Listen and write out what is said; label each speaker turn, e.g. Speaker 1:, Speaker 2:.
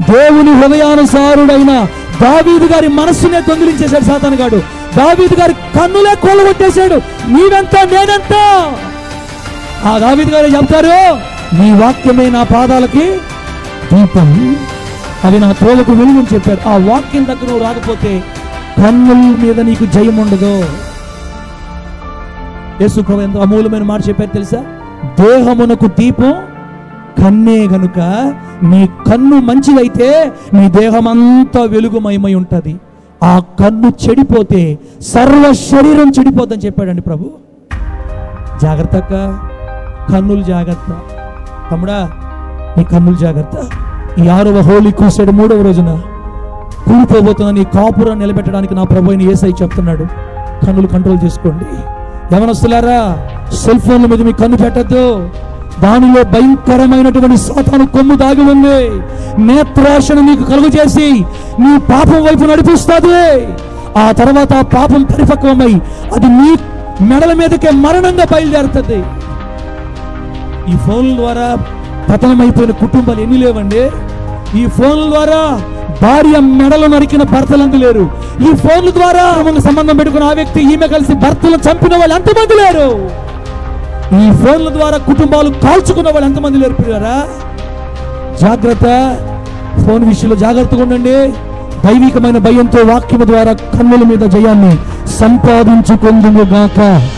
Speaker 1: దేవుని హృదయానుసారుడైన దావీదు గారి మనస్సునే దొంగిలించేశాడు సాతాను గాడు దావీదు గారి కన్నులే కొల్లగొట్టేశాడు నీవెంత నేనెంత ఆ దావీదు గారు చెప్తారు నీ వాక్యమే నా పాదాలకి దీపం అది నా తోలకు వెలుగుని చెప్పాడు ఆ వాక్యం దగ్గర నువ్వు రాకపోతే కన్నుల మీద నీకు జయం ఉండదు యేసు ప్రభు ఎంత అమూల్యమైన మాట చెప్పారు తెలుసా దేహమునకు దీపం కన్నే గనుక నీ కన్ను మంచిదైతే నీ దేహం అంతా వెలుగుమయమై ఉంటది ఆ కన్ను చెడిపోతే సర్వ శరీరం చెడిపోద్దని చెప్పాడండి ప్రభు జాగ్రత్త అక్క. కన్నులు జాగ్రత్త తమ్ముడా నీ కన్నులు జాగ్రత్త ఈ ఆరవ హోలీ కూసాడు మూడవ రోజున కూలిపోబోతున్న నీ కాపురం నిలబెట్టడానికి నా ప్రభు అయిన ఏసై చెప్తున్నాడు కన్నులు కంట్రోల్ చేసుకోండి యవనస్తులారా సెల్ ఫోన్ల మీద మీ కన్ను పెట్టద్దు దానిలో భయంకరమైనటువంటి సాతాను కొమ్ము దాగి ఉంది నేత్రాశను నీకు కలుగు చేసి నీ పాపం వైపు నడిపిస్తుంది ఆ తర్వాత ఆ పాపం పరిపక్వమై అది నీ మెడల మీదకే మరణంగా బయలుదేరుతుంది ఈ ఫోన్ల ద్వారా పతనమైపోయిన కుటుంబాలు ఎన్ని లేవండి ఈ ఫోన్ల ద్వారా భార్య మెడలు నరికిన భర్తలందు లేరు ఈ ఫోన్ల ద్వారా ఆమెకు సంబంధం పెట్టుకున్న ఆ వ్యక్తి ఈమె కలిసి భర్తలను చంపిన వాళ్ళు ఎంతమంది లేరు ఈ ఫోన్ల ద్వారా కుటుంబాలు కాల్చుకున్న వాళ్ళు ఎంతమంది లేరు పిల్లరా జాగ్రత్త ఫోన్ విషయంలో జాగ్రత్తగా ఉండండి దైవికమైన భయంతో వాక్యము ద్వారా కన్నుల మీద జయాన్ని సంపాదించుకుందుము గాక